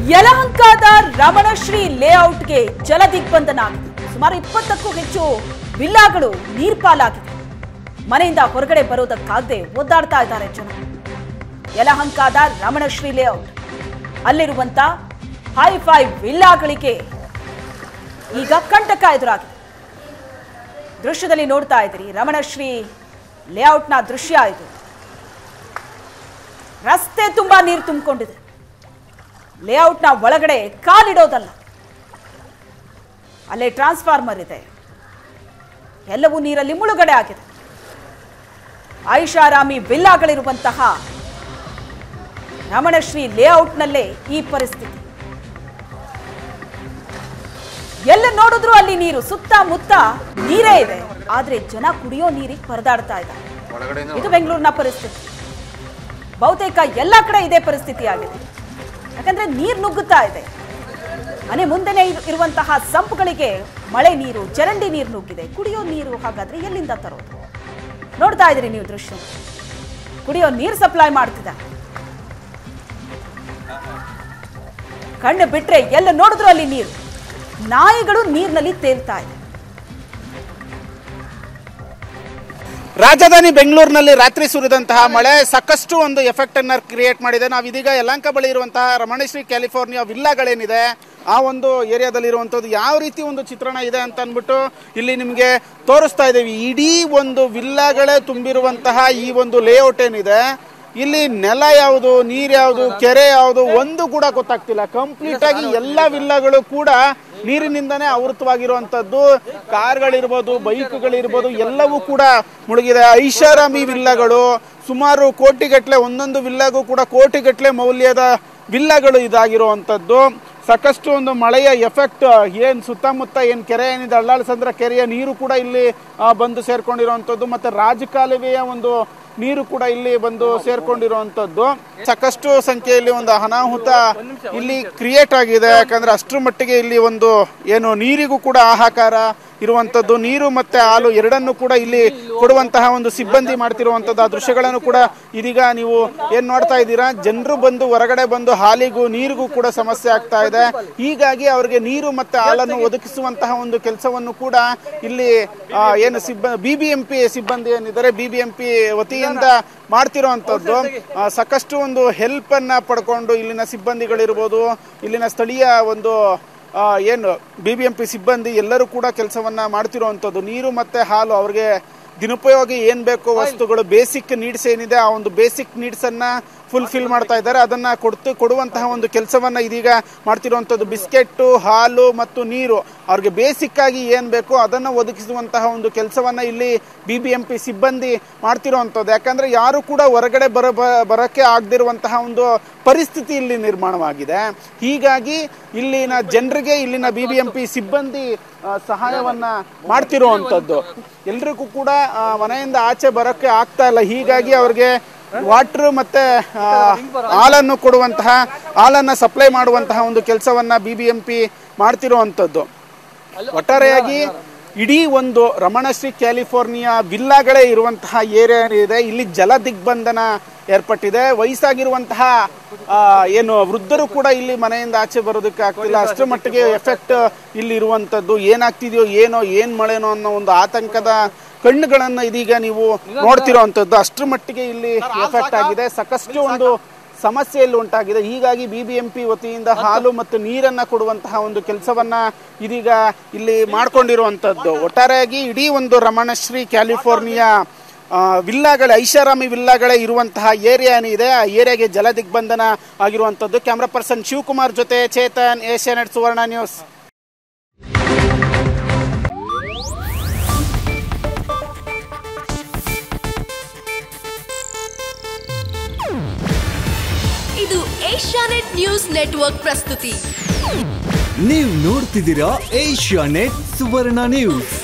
ಯಲಹಂಕದ ರಮಣಶ್ರೀ ಲೇಔಟ್ಗೆ ಜಲದಿಗ್ಬಂಧನ ಆಗಿದೆ ಸುಮಾರು ಇಪ್ಪತ್ತಕ್ಕೂ ಹೆಚ್ಚು ವಿಲ್ಲಾಗಳು ನೀರ್ಪಾಲಾಗಿದೆ ಮನೆಯಿಂದ ಹೊರಗಡೆ ಬರೋದಕ್ಕಾಗದೆ ಒದ್ದಾಡ್ತಾ ಇದ್ದಾರೆ ಜನ ಯಲಹಂಕದ ರಮಣಶ್ರೀ ಲೇಔಟ್ ಅಲ್ಲಿರುವಂತ ಹೈಫೈ ವಿಲ್ಲಾಗಳಿಗೆ ಈಗ ಕಂಟಕ ಎದುರಾಗಿದೆ ದೃಶ್ಯದಲ್ಲಿ ನೋಡ್ತಾ ಇದ್ದೀರಿ ರಮಣಶ್ರೀ ಲೇಔಟ್ನ ದೃಶ್ಯ ಇದು ರಸ್ತೆ ತುಂಬಾ ನೀರು ತುಂಬಿಕೊಂಡಿದೆ ಲೇಔಟ್ನ ಒಳಗಡೆ ಕಾಲಿಡೋದಲ್ಲ ಅಲ್ಲೇ ಟ್ರಾನ್ಸ್ಫಾರ್ಮರ್ ಇದೆ ಎಲ್ಲವೂ ನೀರಲ್ಲಿ ಮುಳುಗಡೆ ಆಗಿದೆ ಐಷಾರಾಮಿ ವಿಲ್ಲಾಗಳಿರುವಂತಹ ರಮಣಶ್ರೀ ಲೇಔಟ್ನಲ್ಲೇ ಈ ಪರಿಸ್ಥಿತಿ ಎಲ್ಲ ನೋಡಿದ್ರು ಅಲ್ಲಿ ನೀರು ಸುತ್ತಮುತ್ತ ನೀರೇ ಇದೆ ಆದ್ರೆ ಜನ ಕುಡಿಯೋ ನೀರಿಗೆ ಪರದಾಡ್ತಾ ಇದ್ದಾರೆ ಇದು ಬೆಂಗಳೂರಿನ ಪರಿಸ್ಥಿತಿ ಬಹುತೇಕ ಎಲ್ಲ ಕಡೆ ಇದೇ ಪರಿಸ್ಥಿತಿ ಆಗಿದೆ ಯಾಕಂದ್ರೆ ನೀರು ನುಗ್ಗುತ್ತಾ ಇದೆ ಮನೆ ಮುಂದೆನೆ ಇರು- ಇರುವಂತಹ ಸಂಪ್ಗಳಿಗೆ ಮಳೆ ನೀರು ಚರಂಡಿ ನೀರು ನುಗ್ಗಿದೆ ಕುಡಿಯೋ ನೀರು ಹಾಗಾದ್ರೆ ಎಲ್ಲಿಂದ ತರೋದು ನೋಡ್ತಾ ಇದ್ರಿ ನೀವು ದೃಶ್ಯ ಕುಡಿಯೋ ನೀರು ಸಪ್ಲೈ ಮಾಡ್ತಿದ್ದ ಕಣ್ಣು ಬಿಟ್ರೆ ಎಲ್ಲ ನೋಡಿದ್ರು ಅಲ್ಲಿ ನೀರು ನಾಯಿಗಳು ನೀರಿನಲ್ಲಿ ತೇಲ್ತಾ ಇದೆ ರಾಜಧಾನಿ ಬೆಂಗಳೂರಿನಲ್ಲಿ ರಾತ್ರಿ ಸುರಿದಂತಹ ಮಳೆ ಸಾಕಷ್ಟು ಒಂದು ಎಫೆಕ್ಟ್ ಅನ್ನ ಕ್ರಿಯೇಟ್ ಮಾಡಿದೆ ನಾವು ಇದೀಗ ಯಲಂಕ ಬಳಿ ಇರುವಂತಹ ರಮಣಶ್ರೀ ಕ್ಯಾಲಿಫೋರ್ನಿಯಾ ವಿಲ್ಲಾಗಳೇನಿದೆ ಆ ಒಂದು ಏರಿಯಾದಲ್ಲಿ ಇರುವಂತದ್ದು ಯಾವ ರೀತಿ ಒಂದು ಚಿತ್ರಣ ಇದೆ ಅಂತ ಅಂದ್ಬಿಟ್ಟು ಇಲ್ಲಿ ನಿಮಗೆ ತೋರಿಸ್ತಾ ಇದ್ದೀವಿ ಇಡೀ ಒಂದು ವಿಲ್ಲಾಗಳೇ ತುಂಬಿರುವಂತಹ ಈ ಒಂದು ಲೇಔಟ್ ಏನಿದೆ ಇಲ್ಲಿ ನೆಲ ಯಾವುದು ನೀರ್ ಯಾವುದು ಕೆರೆ ಯಾವುದು ಒಂದು ಕೂಡ ಗೊತ್ತಾಗ್ತಿಲ್ಲ ಕಂಪ್ಲೀಟ್ ಆಗಿ ಎಲ್ಲ ವಿಲ್ಲಗಳು ಕೂಡ ನೀರಿನಿಂದನೇ ಆವೃತವಾಗಿರುವಂತದ್ದು ಕಾರ್ಗಳಿರ್ಬೋದು ಬೈಕ್ಗಳಿರ್ಬೋದು ಎಲ್ಲವೂ ಕೂಡ ಮುಳುಗಿದೆ ಐಷಾರಾಮಿ ವಿಲ್ಲಗಳು ಸುಮಾರು ಕೋಟಿಗಟ್ಟಲೆ ಒಂದೊಂದು ವಿಲ್ಲಾಗೂ ಕೂಡ ಕೋಟಿಗಟ್ಟಲೆ ಮೌಲ್ಯದ ವಿಲ್ಲಗಳು ಇದಾಗಿರುವಂತದ್ದು ಸಾಕಷ್ಟು ಒಂದು ಮಳೆಯ ಎಫೆಕ್ಟ್ ಏನ್ ಸುತ್ತಮುತ್ತ ಏನ್ ಕೆರೆ ಏನಿದೆ ಅಳ್ಳಾಳಸಂದ್ರ ಕೆರೆಯ ನೀರು ಕೂಡ ಇಲ್ಲಿ ಆ, ಬಂದು ಸೇರ್ಕೊಂಡಿರುವಂತದ್ದು ಮತ್ತೆ ರಾಜಕಾಲುವೆಯ ಒಂದು ನೀರು ಕೂಡ ಇಲ್ಲಿ ಬಂದು ಸೇರ್ಕೊಂಡಿರುವಂತದ್ದು ಸಾಕಷ್ಟು ಸಂಖ್ಯೆಯಲ್ಲಿ ಒಂದು ಅನಾಹುತ ಇಲ್ಲಿ ಕ್ರಿಯೇಟ್ ಆಗಿದೆ ಯಾಕಂದ್ರೆ ಅಷ್ಟರ ಮಟ್ಟಿಗೆ ಇಲ್ಲಿ ಒಂದು ಏನು ನೀರಿಗೂ ಕೂಡ ಹಾಹಾಕಾರ ಇರುವಂತದ್ದು ನೀರು ಮತ್ತೆ ಹಾಲು ಎರಡನ್ನು ಕೂಡ ಇಲ್ಲಿ ಕೊಡುವಂತಹ ಒಂದು ಸಿಬ್ಬಂದಿ ಮಾಡ್ತಿರುವಂತದ್ದು ಆ ದೃಶ್ಯಗಳನ್ನು ಕೂಡ ಇದೀಗ ನೀವು ಏನ್ ನೋಡ್ತಾ ಇದ್ದೀರಾ ಜನರು ಬಂದು ಹೊರಗಡೆ ಬಂದು ಹಾಲಿಗೂ ನೀರಿಗೂ ಕೂಡ ಸಮಸ್ಯೆ ಆಗ್ತಾ ಇದೆ ಹೀಗಾಗಿ ಅವರಿಗೆ ನೀರು ಮತ್ತೆ ಹಾಲನ್ನು ಒದಗಿಸುವಂತಹ ಒಂದು ಕೆಲಸವನ್ನು ಕೂಡ ಇಲ್ಲಿ ಆ, ಏನು ಸಿಬ್ಬ ಬಿ ಬಿ ಎಂ ಪಿ ಸಿಬ್ಬಂದಿ ಏನಿದ್ದಾರೆ ಬಿ ಬಿ ಎಂ ಪಿ ವತಿಯಿಂದ ಮಾಡ್ತಿರುವಂತದ್ದು ಆ, ಸಾಕಷ್ಟು ಒಂದು ಹೆಲ್ಪ್ ಅನ್ನ ಪಡ್ಕೊಂಡು ಇಲ್ಲಿನ ಸಿಬ್ಬಂದಿಗಳಿರ್ಬೋದು ಇಲ್ಲಿನ ಸ್ಥಳೀಯ ಒಂದು ಆ, ಏನು ಬಿ ಬಿ ಎಂ ಪಿ ಸಿಬ್ಬಂದಿ ಎಲ್ಲರೂ ಕೂಡ ಕೆಲಸವನ್ನ ಮಾಡ್ತಿರುವಂಥದ್ದು ನೀರು ಮತ್ತೆ ಹಾಲು ಅವ್ರಿಗೆ ದಿನೋಪಯೋಗಿ ಏನ್ ಬೇಕು ವಸ್ತುಗಳು ಬೇಸಿಕ್ ನೀಡ್ಸ್ ಏನಿದೆ ಆ ಒಂದು ಬೇಸಿಕ್ ನೀಡ್ಸ್ ಅನ್ನ ಫುಲ್ಫಿಲ್ ಮಾಡ್ತಾ ಇದ್ದಾರೆ ಅದನ್ನ ಕೊಡ್ತು ಕೊಡುವಂತಹ ಒಂದು ಕೆಲಸವನ್ನ ಇದೀಗ ಮಾಡ್ತಿರುವಂತದ್ದು ಬಿಸ್ಕೆಟ್ ಹಾಲು ಮತ್ತು ನೀರು ಅವ್ರಿಗೆ ಬೇಸಿಕ್ ಆಗಿ ಏನ್ ಬೇಕು ಅದನ್ನ ಒದಗಿಸುವಂತಹ ಒಂದು ಕೆಲಸವನ್ನ ಇಲ್ಲಿ ಬಿ ಬಿ ಎಂ ಪಿ ಸಿಬ್ಬಂದಿ ಮಾಡ್ತಿರುವಂತದ್ದು ಯಾಕಂದ್ರೆ ಯಾರು ಕೂಡ ಹೊರಗಡೆ ಬರ ಬ- ಬರಕ್ಕೆ ಆಗದಿರುವಂತಹ ಒಂದು ಪರಿಸ್ಥಿತಿ ಇಲ್ಲಿ ನಿರ್ಮಾಣವಾಗಿದೆ ಹೀಗಾಗಿ ಇಲ್ಲಿನ ಜನರಿಗೆ ಇಲ್ಲಿನ ಬಿ ಬಿ ಎಂ ಪಿ ಸಿಬ್ಬಂದಿ ಆ, ಸಹಾಯವನ್ನ ಮಾಡ್ತಿರುವಂತದ್ದು ಎಲ್ರಿಗೂ ಕೂಡ ಆ, ಮನೆಯಿಂದ ಆಚೆ ಬರಕ್ಕೆ ಆಗ್ತಾ ಇಲ್ಲ ಹೀಗಾಗಿ ಅವ್ರಿಗೆ ವಾಟರ್ ಮತ್ತೆ ಆ, ಹಾಲನ್ನು ಕೊಡುವಂತಹ ಹಾಲನ್ನ ಸಪ್ಲೈ ಮಾಡುವಂತಹ ಒಂದು ಕೆಲಸವನ್ನ ಬಿ ಬಿ ಎಂ ಪಿ ಮಾಡ್ತಿರುವಂತದ್ದು ಒಟ್ಟಾರೆಯಾಗಿ ಇಡೀ ಒಂದು ರಮಣಶ್ರೀ ಕ್ಯಾಲಿಫೋರ್ನಿಯಾ ವಿಲ್ಲಾಗಳೇ ಇರುವಂತಹ ಏರಿಯಾ ಇದೆ ಇಲ್ಲಿ ಜಲ ದಿಗ್ಬಂಧನ ಏರ್ಪಟ್ಟಿದೆ ವಯಸ್ಸಾಗಿರುವಂತಹ ಆ, ಏನು ವೃದ್ಧರು ಕೂಡ ಇಲ್ಲಿ ಮನೆಯಿಂದ ಆಚೆ ಬರೋದಕ್ಕೆ ಆಗ್ತಿಲ್ಲ ಅಷ್ಟರ ಮಟ್ಟಿಗೆ ಎಫೆಕ್ಟ್ ಇಲ್ಲಿ ಇರುವಂತದ್ದು ಏನಾಗ್ತಿದೆಯೋ ಏನೋ ಏನ್ ಮಳೆನೋ ಅನ್ನೋ ಒಂದು ಆತಂಕದ ಕಣ್ಣುಗಳನ್ನ ಇದೀಗ ನೀವು ನೋಡ್ತಿರೋಂಥದ್ದು ಅಷ್ಟರ ಮಟ್ಟಿಗೆ ಇಲ್ಲಿ ಎಫೆಕ್ಟ್ ಆಗಿದೆ ಸಾಕಷ್ಟು ಒಂದು ಸಮಸ್ಯೆ ಇಲ್ಲಿ ಉಂಟಾಗಿದೆ ಹೀಗಾಗಿ ಬಿ ಬಿ ಎಂ ಪಿ ವತಿಯಿಂದ ಹಾಲು ಮತ್ತು ನೀರನ್ನ ಕೊಡುವಂತಹ ಒಂದು ಕೆಲಸವನ್ನ ಇದೀಗ ಇಲ್ಲಿ ಮಾಡ್ಕೊಂಡಿರುವಂತದ್ದು ಒಟ್ಟಾರೆಯಾಗಿ ಇಡೀ ಒಂದು ರಮಣಶ್ರೀ ಕ್ಯಾಲಿಫೋರ್ನಿಯಾ ಆ, ವಿಲ್ಲಾಗಳೇ ಐಷಾರಾಮಿ ವಿಲ್ಲಾಗಳೇ ಇರುವಂತಹ ಏರಿಯಾ ಏನಿದೆ ಆ ಏರಿಯಾಗೆ ಜಲ ದಿಗ್ಬಂಧನ ಆಗಿರುವಂತದ್ದು ಕ್ಯಾಮ್ರಾ ಪರ್ಸನ್ ಶಿವಕುಮಾರ್ ಜೊತೆ ಚೇತನ್ ಏಷ್ಯಾನೆಟ್ ಸುವರ್ಣ ನ್ಯೂಸ್ ಇದು ಏಷ್ಯಾನೆಟ್ ನ್ಯೂಸ್ ನೆಟ್ವರ್ಕ್ ಪ್ರಸ್ತುತಿ ನೀವು ನೋಡ್ತಿದ್ದೀರಾ ಏಷ್ಯಾ ನೆಟ್ ಸುವರ್ಣ ನ್ಯೂಸ್